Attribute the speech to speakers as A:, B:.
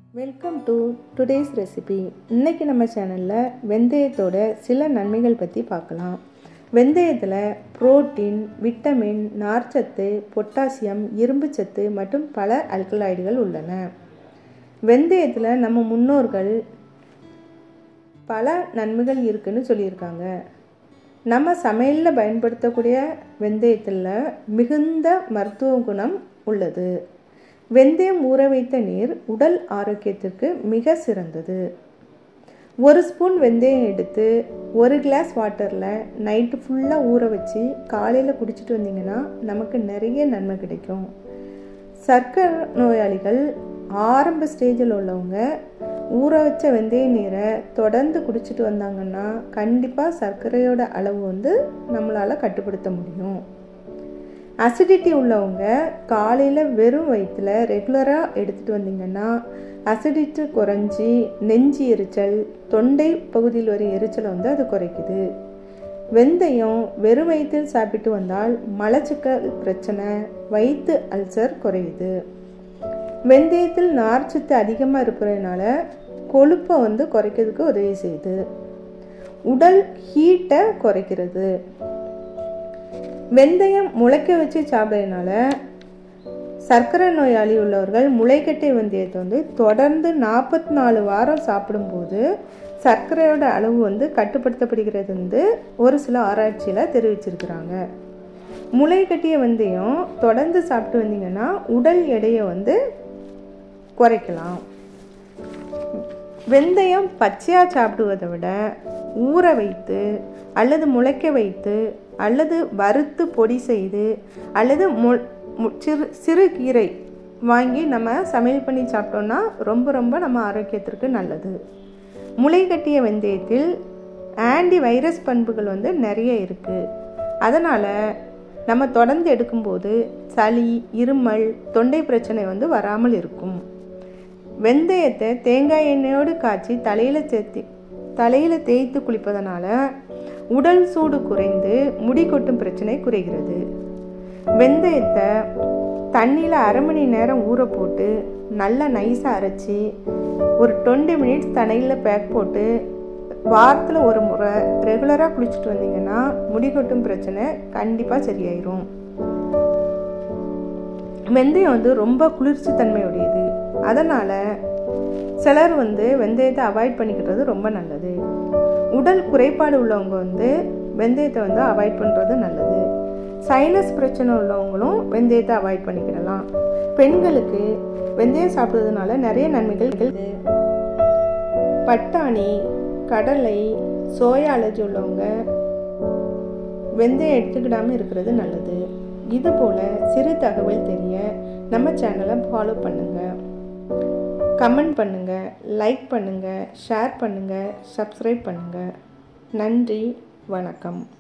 A: welcome to today's recipe இன்னைக்கு நம்ம சேனலில் வெந்தயத்தோட சில நன்மைகள் பற்றி பார்க்கலாம் வெந்தயத்தில் புரோட்டீன் விட்டமின் நார்ச்சத்து பொட்டாசியம் இரும்புச்சத்து மற்றும் பல அல்கலாய்டுகள் உள்ளன வெந்தயத்தில் நம்ம முன்னோர்கள் பல நன்மைகள் இருக்குன்னு சொல்லியிருக்காங்க நம்ம சமையலில் பயன்படுத்தக்கூடிய வெந்தயத்தில் மிகுந்த மருத்துவ குணம் உள்ளது வெந்தயம் ஊற வைத்த நீர் உடல் ஆரோக்கியத்திற்கு மிக சிறந்தது ஒரு ஸ்பூன் வெந்தயம் எடுத்து ஒரு கிளாஸ் வாட்டரில் நைட்டு ஃபுல்லாக ஊற வச்சு காலையில் குடிச்சிட்டு வந்தீங்கன்னா நமக்கு நிறைய நன்மை கிடைக்கும் சர்க்கரை நோயாளிகள் ஆரம்ப ஸ்டேஜில் உள்ளவங்க ஊற வச்ச வெந்தய நீரை தொடர்ந்து குடிச்சிட்டு வந்தாங்கன்னா கண்டிப்பாக சர்க்கரையோட அளவு வந்து நம்மளால் கட்டுப்படுத்த முடியும் அசிடிட்டி உள்ளவங்க காலையில் வெறும் வயிற்றில் ரெகுலராக எடுத்துகிட்டு வந்தீங்கன்னா அசிடிட்டி குறைஞ்சி நெஞ்சு எரிச்சல் தொண்டை பகுதியில் வரும் எரிச்சலை வந்து அது குறைக்குது வெந்தயம் வெறும் வயிற்றில் சாப்பிட்டு வந்தால் மலச்சிக்கல் பிரச்சனை வயிற்று அல்சர் குறையுது வெந்தயத்தில் நார்ச்சத்து அதிகமாக இருக்கிறதுனால கொழுப்பை வந்து குறைக்கிறதுக்கு உதவி செய்யுது உடல் ஹீட்டை குறைக்கிறது வெந்தயம் முளைக்க வச்சு சாப்பிட்றதுனால சர்க்கரை நோயாளி உள்ளவர்கள் முளைக்கட்டை வெந்தயத்தை வந்து தொடர்ந்து நாற்பத்தி நாலு வாரம் சாப்பிடும்போது சர்க்கரையோட அளவு வந்து கட்டுப்படுத்தப்படுகிறது வந்து ஒரு சில ஆராய்ச்சியில் தெரிவிச்சிருக்கிறாங்க முளை கட்டிய வெந்தயம் தொடர்ந்து சாப்பிட்டு வந்தீங்கன்னா உடல் எடையை வந்து குறைக்கலாம் வெந்தயம் பச்சையாக சாப்பிடுவதை விட ஊற வைத்து அல்லது முளைக்க வைத்து அல்லது வறுத்து பொடி செய்து அல்லது மு சிறு சிறு கீரை வாங்கி நம்ம சமையல் பண்ணி சாப்பிட்டோன்னா ரொம்ப ரொம்ப நம்ம ஆரோக்கியத்திற்கு நல்லது முளை கட்டிய வெந்தயத்தில் ஆன்டி வைரஸ் பண்புகள் வந்து நிறைய இருக்குது அதனால் நம்ம தொடர்ந்து எடுக்கும்போது சளி இருமல் தொண்டை பிரச்சனை வந்து வராமல் இருக்கும் வெந்தயத்தை தேங்காய் எண்ணெயோடு காய்ச்சி தலையில் சேர்த்து தலையில் தேய்த்து குளிப்பதனால உடல் சூடு குறைந்து முடி கொட்டும் பிரச்சனை குறைகிறது வெந்தயத்தை தண்ணியில் அரை மணி நேரம் ஊற போட்டு நல்லா நைஸாக அரைச்சி ஒரு டுவெண்ட்டி மினிட்ஸ் தண்ணியில் பேக் போட்டு வாரத்தில் ஒரு முறை ரெகுலராக குளிச்சுட்டு வந்தீங்கன்னா முடி கொட்டும் பிரச்சனை கண்டிப்பாக சரியாயிரும் வெந்தயம் வந்து ரொம்ப குளிர்ச்சி தன்மையுடையது அதனால் சிலர் வந்து வெந்தயத்தை அவாய்ட் பண்ணிக்கிறது ரொம்ப நல்லது உடல் குறைபாடு உள்ளவங்க வந்து வெந்தயத்தை வந்து அவாய்ட் பண்ணுறது நல்லது சைனஸ் பிரச்சனை உள்ளவங்களும் வெந்தயத்தை அவாய்ட் பண்ணிக்கிடலாம் பெண்களுக்கு வெந்தயம் சாப்பிட்றதுனால நிறைய நன்மைகள் பட்டாணி கடலை சோயா அலர்ஜி உள்ளவங்க வெந்தயம் எடுத்துக்கிடாமல் இருக்கிறது நல்லது இது போல் சிறு தகவல் தெரிய நம்ம சேனலை ஃபாலோ பண்ணுங்கள் கமெண்ட் பண்ணுங்கள் லைக் பண்ணுங்கள் ஷேர் பண்ணுங்கள் சப்ஸ்கிரைப் பண்ணுங்கள் நன்றி வணக்கம்